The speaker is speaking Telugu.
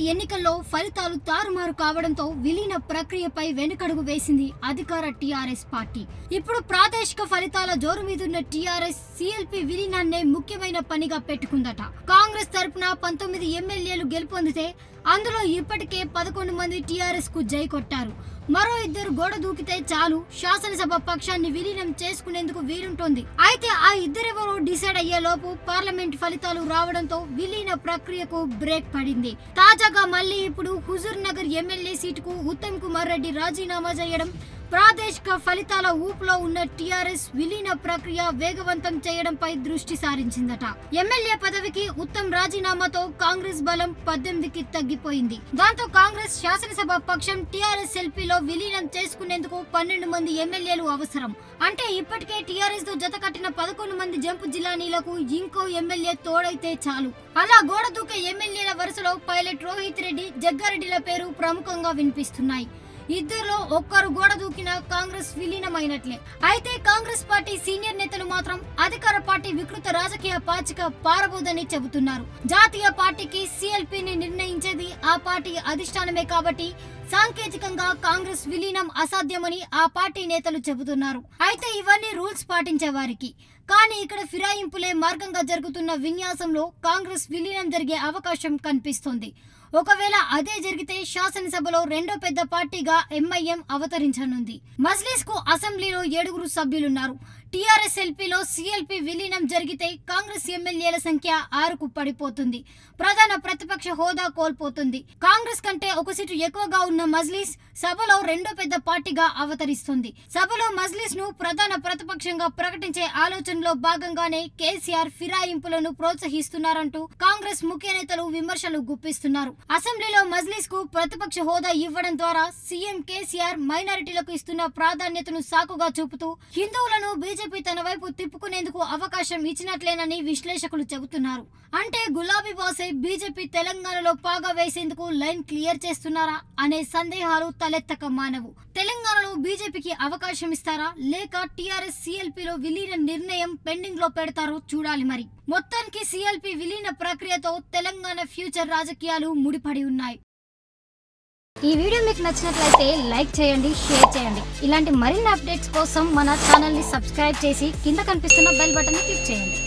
ఎన్నికల్లో ఫలితాలు తారుమారు కావడంతో విలీన ప్రక్రియపై వెనుకడుగు వేసింది అధికార టీఆర్ఎస్ పార్టీ ఇప్పుడు ప్రాదేశిక ఫలితాల జోరు మీదున్న టీఆర్ఎస్ సిఎల్పి విలీనాన్నే ముఖ్యమైన పనిగా పెట్టుకుందట కాంగ్రెస్ తరపున పంతొమ్మిది ఎమ్మెల్యేలు గెలుపొందితే అందులో ఇప్పటికే పదకొండు మంది టీఆర్ఎస్ కు జై కొట్టారు మరో ఇద్దరు గోడ దూకితే చాలు శాసనసభ పక్షాన్ని విలీనం చేసుకునేందుకు వీలుంటోంది అయితే ఆ ఇద్దరెవరో డిసైడ్ అయ్యే లోపు పార్లమెంట్ ఫలితాలు రావడంతో విలీన ప్రక్రియకు బ్రేక్ పడింది తాజాగా మళ్ళీ ఇప్పుడు హుజూర్ నగర్ ఎమ్మెల్యే సీటుకు ఉత్తమ్ కుమార్ రెడ్డి రాజీనామా చేయడం ప్రాదేశిక ఫలితాల ఊపులో ఉన్న టీఆర్ఎస్ విలీన ప్రక్రియ వేగవంతం చేయడంపై దృష్టి సారించిందట ఎమ్మెల్యే పదవికి ఉత్తమ్ రాజీనామాతో కాంగ్రెస్ బలం పద్దెనిమిదికి తగ్గిపోయింది దాంతో కాంగ్రెస్ శాసనసభ పక్షం టీఆర్ఎస్ ఎల్పీలో విలీనం చేసుకునేందుకు పన్నెండు మంది ఎమ్మెల్యేలు అవసరం అంటే ఇప్పటికే టీఆర్ఎస్ తో జత కట్టిన పదకొండు మంది జంపు జిల్లానీలకు ఇంకో ఎమ్మెల్యే తోడైతే చాలు అలా గోడ దూకే ఎమ్మెల్యేల వరుసలో పైలట్ రోహిత్ రెడ్డి జగ్గారెడ్డిల పేరు ప్రముఖంగా వినిపిస్తున్నాయి ఇద్దరిలో ఒక్కరు గోడ దూకిన కాంగ్రెస్ విలీనమైనట్లే అయితే కాంగ్రెస్ పార్టీ సీనియర్ నేతలు మాత్రం అధికార పార్టీ వికృత రాజకీయ పాచిక పారబోదని చెబుతున్నారు జాతీయ పార్టీకి సిఎల్పిని నిర్ణయించేది ఆ పార్టీ అధిష్టానమే కాబట్టి సాంకేతికంగా కాంగ్రెస్ విలీనం అసాధ్యమని ఆ పార్టీ నేతలు చెబుతున్నారు అయితే ఇవన్నీ రూల్స్ పాటించే వారికి కానీ ఇక్కడ ఫిరాయింపులే మార్గంగా జరుగుతున్న విన్యాసంలో కాంగ్రెస్ విలీనం జరిగే అవకాశం కనిపిస్తోంది ఒకవేళ అదే జరిగితే శాసనసభలో రెండో పెద్ద పార్టీగా ఎంఐఎం అవతరించనుంది మజ్లిస్ కు అసెంబ్లీలో ఏడుగురు సభ్యులున్నారు టీఆర్ఎస్ ఎల్పీలో సిఎల్పి విలీనం జరిగితే కాంగ్రెస్ ఎమ్మెల్యేల సంఖ్య ఆరుకు పడిపోతుంది ప్రధాన ప్రతిపక్ష హోదా కోల్పోతుంది కాంగ్రెస్ కంటే ఒక సీటు ఎక్కువగా ఉన్న మజ్లిస్ సభలో రెండో పెద్ద పార్టీగా అవతరిస్తుంది సభలో మజ్లిస్ ను ప్రధాన ప్రతిపక్షంగా ప్రకటించే ఆలోచనలో భాగంగానే కేసీఆర్ ఫిరాయింపులను ప్రోత్సహిస్తున్నారంటూ కాంగ్రెస్ ముఖ్య నేతలు విమర్శలు గుప్పిస్తున్నారు అసెంబ్లీలో మజ్లిస్ కు ప్రతిపక్ష హోదా ఇవ్వడం ద్వారా సీఎం కేసీఆర్ మైనారిటీలకు ఇస్తున్న ప్రాధాన్యతను సాకుగా చూపుతూ హిందువులను బీజేపీ తన వైపు తిప్పుకునేందుకు అవకాశం ఇచ్చినట్లేనని విశ్లేషకులు చెబుతున్నారు అంటే గులాబీ బాసే బీజేపీ తెలంగాణలో పాగా వేసేందుకు లైన్ క్లియర్ చేస్తున్నారా అనే సందేహాలు తలెత్తక మానవు తెలంగాణలో బీజేపీకి అవకాశం ఇస్తారా లేక టీఆర్ఎస్ సిఎల్పిలో విలీన నిర్ణయం పెండింగ్ లో పెడతారో చూడాలి మరి మొత్తానికి సిఎల్పి విలీన ప్రక్రియతో తెలంగాణ ఫ్యూచర్ రాజకీయాలు ముడిపడి ఉన్నాయి ఈ వీడియో మీకు నచ్చినట్లయితే లైక్ చేయండి షేర్ చేయండి ఇలాంటి మరిన్ని అప్డేట్స్ కోసం మన ఛానల్ ని సబ్స్క్రైబ్ చేసి కింద కనిపిస్తున్న బెల్ బటన్ ని క్లిక్ చేయండి